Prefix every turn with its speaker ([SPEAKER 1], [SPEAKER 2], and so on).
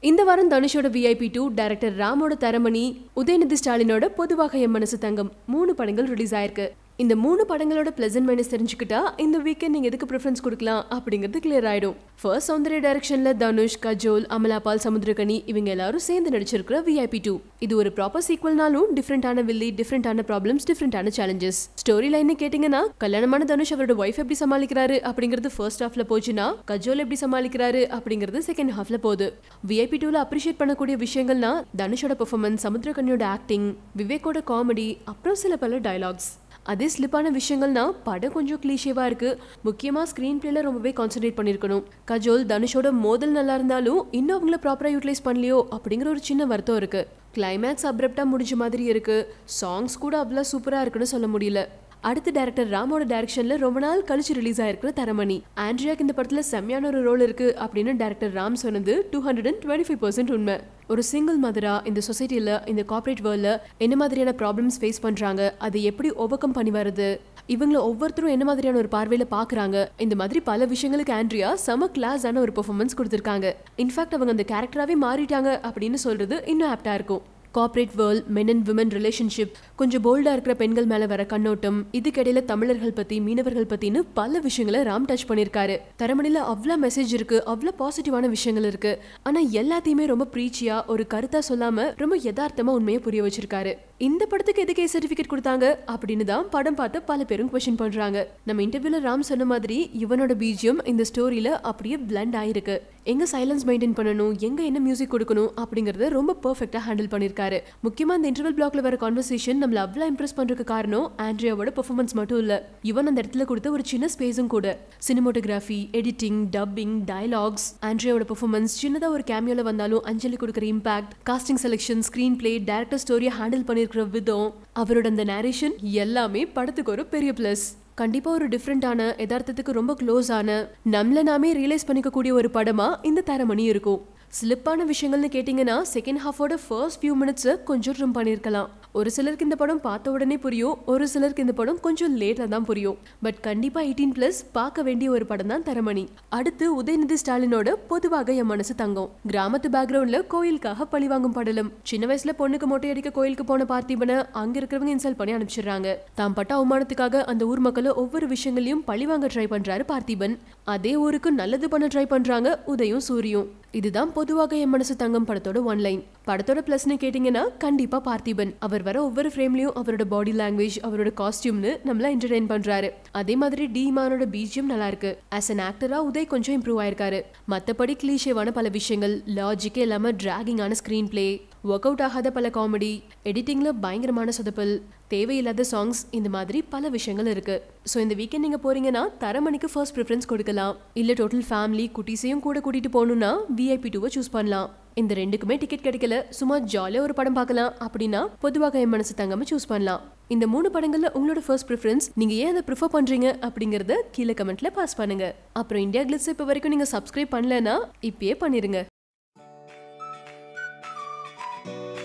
[SPEAKER 1] இந்த வாரம் தனுஷோட விஐபி டூ டைரக்டர் ராமோட தரமணி உதயநிதி ஸ்டாலினோட பொதுவாக என் மனசு தங்கம் மூணு படங்கள் ரிலீஸ் ஆயிருக்கு இந்த மூணு படங்களோட பிளசன்ட் மைனஸ் தெரிஞ்சுக்கிட்டா இந்த வீக்கெண்ட் நீங்க எதுக்கு ப்ரிஃபரன்ஸ் கொடுக்கலாம் அப்படிங்கிறது கிளியர் ஆயிடும் ஃபர்ஸ்ட் சௌந்தர்ய டைரக்ஷன்ல தனுஷ் கஜோல் அமலாபால் சமுத்திரகனி இவங்க எல்லாரும் சேர்ந்து நடிச்சிருக்கிற விஐபி டூ இது ஒரு ப்ராப்பர் சீக்வல்னாலும் டிஃப்ரெண்டான வில்லி டிஃப்ரெண்டான ப்ராப்ளம்ஸ் டிஃப்ரெண்டான சேலஞ்சஸ் ஸ்டோரி லைன் கேட்டீங்கன்னா கல்யாணமான தனுஷ் அவரோட ஒய்ஃப் எப்படி சமாளிக்கிறாரு அப்படிங்கிறது ஃபர்ஸ்ட் ஹாஃப்ல போச்சுன்னா கஜோல் எப்படி சமாளிக்கிறாரு அப்படிங்கிறது செகண்ட் ஹாஃப்ல போகுது விஐபி டூல அப்ரிஷியேட் பண்ணக்கூடிய விஷயங்கள்னா தனுஷோட பெர்ஃபார்மன்ஸ் சமுத்திரகனியோட ஆக்டிங் விவேக்கோட காமெடி அப்புறம் சில பல டயலாக்ஸ் அதே ஸ்லிப்பான விஷயங்கள்னா படம் கொஞ்சம் கிளீஷேவா இருக்கு முக்கியமா ஸ்க்ரீன் பிளேல ரொம்பவே கான்சென்ட்ரேட் பண்ணிருக்கணும் கஜோல் தனுஷோட மோதல் நல்லா இருந்தாலும் இன்னும் அவங்கள ப்ராப்பரா யூட்டிலைஸ் பண்ணலையோ அப்படிங்கிற ஒரு சின்ன வருத்தம் இருக்கு கிளைமேக்ஸ் அப்ரப்டா முடிஞ்ச மாதிரி இருக்கு சாங்ஸ் கூட அவ்வளோ சூப்பரா இருக்குன்னு சொல்ல முடியல அடுத்த டேரக்டர் ராமோட டைரக்ஷன்ல ரொம்ப நாள் கழிச்சு ரிலீஸ் ஆயிருக்கிற தரமணி ஆண்ட்ரியாக்கு இந்த படத்துல செம்மையான ஒரு ரோல் இருக்கு அப்படின்னு டேரக்டர் ராம் சொன்னது two hundred and twenty five percent உண்மை ஒரு சிங்கிள் மதரா இந்த சொசைட்டில இந்த கார்ப்பரேட் வேர்ல்ட்ல என்ன மாதிரியான ப்ராப்ளம்ஸ் ஃபேஸ் பண்றாங்க அதை எப்படி ஓவர் கம் பண்ணி வருது இவங்கள ஒவ்வொருத்தரும் என்ன மாதிரியான ஒரு பார்வையில பாக்குறாங்க இந்த மாதிரி பல விஷயங்களுக்கு ஆண்ட்ரியா செம கிளாஸான ஒரு பெர்ஃபார்மன்ஸ் கொடுத்திருக்காங்க இன்ஃபேக்ட் அவங்க அந்த கேரக்டராகவே மாறிட்டாங்க அப்படின்னு சொல்றது இன்னும் ஆப்டா இருக்கும் corporate world men and women relationship கொஞ்சம் போல்டா இருக்கிற பெண்கள் மேல வர கண்ணோட்டம் இதுக்கிடையில தமிழர்கள் பத்தி மீனவர்கள் பத்தின்னு பல விஷயங்களை ராம் டச் பண்ணிருக்காரு தரமணில அவ்வளோ மெசேஜ் இருக்கு அவ்வளோ பாசிட்டிவான விஷயங்கள் இருக்கு ஆனா எல்லாத்தையுமே ரொம்ப ப்ரீச்சியா ஒரு கருத்தா சொல்லாம ரொம்ப யதார்த்தமா உண்மையை புரிய வச்சிருக்காரு இந்த படத்துக்கு எதுக்கு ஏ சர்டிஃபிகேட் கொடுத்தாங்க அப்படின்னு தான் படம் பார்த்து பல பேரும் கொஸ்டின் பண்றாங்க நம்ம இன்டர்வியூல ராம் சொன்ன மாதிரி இவனோட பீஜியம் இந்த ஸ்டோரியில அப்படியே பிளண்ட் ஆயிருக்கு எங்க சைலன்ஸ் மெயின்டைன் பண்ணணும் எங்க என்ன மியூசிக் கொடுக்கணும் அப்படிங்கறத ரொம்ப பெர்ஃபெக்ட்டா ஹேண்டில் பண்ணிருக்காரு முக்கியமா இந்த இன்டர்வல் பிளாக்ல வர கான்வர்சேஷன் நம்மள அவ்வளவு இம்ப்ரெஸ் பண்றதுக்கு காரணம் ஆண்ட்ரியாவோட பெர்ஃபார்மன்ஸ் மட்டும் இல்ல இவன் அந்த இடத்துல கொடுத்த ஒரு சின்ன ஸ்பேஸும் கூட சினிமோட்டோகிராஃபி எடிட்டிங் டப்பிங் டயலாக்ஸ் ஆண்ட்ரியாவோட பெர்ஃபார்மன்ஸ் சின்னதா ஒரு கேமியோல வந்தாலும் அஞ்சலி கொடுக்குற impact casting selection screen play director ஸ்டோரியை ஹேண்டில் பண்ணிருக்கிற விதம் அவரோட அந்த நேரேஷன் எல்லாமே படத்துக்கு ஒரு பெரிய பிளஸ் கண்டிப்பா ஒரு டிஃப்ரெண்டான யதார்த்தத்துக்கு ரொம்ப க்ளோஸ் ஆன நம்மள நாமே ரியலைஸ் பண்ணிக்கக்கூடிய ஒரு படமா இந்த தரமணி இருக்கும் ஸ்லிப்பான விஷயங்கள்னு கேட்டிங்கன்னா செகண்ட் ஹாஃபோட ஃபர்ஸ்ட் ஃபியூ மினிட்ஸை கொஞ்சம் ட்ரிம் பண்ணியிருக்கலாம் ஒரு சிலருக்கு இந்த படம் பார்த்த உடனே புரியும் ஒரு சிலருக்கு இந்த படம் கொஞ்சம் லேட்டில் தான் புரியும் பட் கண்டிப்பா எயிட்டீன் ப்ளஸ் பார்க்க வேண்டிய ஒரு படம் தான் தரமணி அடுத்து உதயநிதி ஸ்டாலினோட பொதுவாக என் மனசு தங்கம் கிராமத்து பேக்ரவுண்ட்ல கோயிலுக்காக பழி வாங்கும் படலம் சின்ன வயசுல பொண்ணுக்கு மொட்டை அடிக்க கோயிலுக்கு போன பார்த்திபனை அங்க இருக்கிறவங்க இன்சல்ட் பண்ணி அனுப்பிச்சிடுறாங்க தாம் பட்ட அவமானத்துக்காக அந்த ஊர் மக்கள் ஒவ்வொரு விஷயங்களையும் பழி வாங்க ட்ரை பண்றாரு பார்த்திபன் அதே ஊருக்கு நல்லது பண்ண ட்ரை பண்றாங்க உதயும் சூரியும் இதுதான் பொதுவாக என் மனசு தங்கம் படத்தோட ஒன்லைன் படத்தோட பிளஸ்னு கேட்டிங்கன்னா கண்டிப்பா பார்த்திபன் அவர் வர ஒவ்வொரு ஃப்ரேம்லயும் அவரோட பாடி லாங்குவேஜ் அவரோட காஸ்டியூம்னு நம்மள என்டர்டைன் பண்றாரு அதே மாதிரி டி மானோட பீஜியம் நல்லா இருக்கு ஆஸ் அன் ஆக்டரா உதய் கொஞ்சம் இம்ப்ரூவ் ஆயிருக்காரு மத்தபடி கிளீஷேவான பல விஷயங்கள் லாஜிக்கே இல்லாம டிராகிங்கான ஸ்கிரீன் பிளே ஒர்க் அவுட் ஆகாத பல காமெடி எடிட்டிங்ல பயங்கரமான சொதப்பல் தேவையில்லாத சாங்ஸ் இந்த மாதிரி பல விஷயங்கள் இருக்கு ஸோ இந்த வீக்கெண்ட் நீங்க போறீங்கன்னா தரமணிக்கு ஃபர்ஸ்ட் ப்ரிஃபரன்ஸ் கொடுக்கலாம் இல்ல டோட்டல் ஃபேமிலி குட்டீஸையும் கூட கூட்டிட்டு போகணும்னா விஐபி டூவை சூஸ் பண்ணலாம் இந்த ரெண்டுக்குமே டிக்கெட் கிடைக்கல சும்மா ஜாலியா ஒரு படம் பார்க்கலாம் அப்படின்னா பொதுவாக என் மனசு தங்காம சூஸ் பண்ணலாம் இந்த மூணு படங்கள்ல உங்களோட ஃபர்ஸ்ட் ப்ரிஃபரன்ஸ் நீங்க ஏன் அதை ப்ரிஃபர் பண்றீங்க அப்படிங்கறத கீழே கமெண்ட்ல பாஸ் பண்ணுங்க அப்புறம் இந்தியா கிளிட்ஸ் இப்போ வரைக்கும் நீங்க சப்ஸ்கிரைப் பண்ணலன்னா இப்பயே பண்ணிருங்க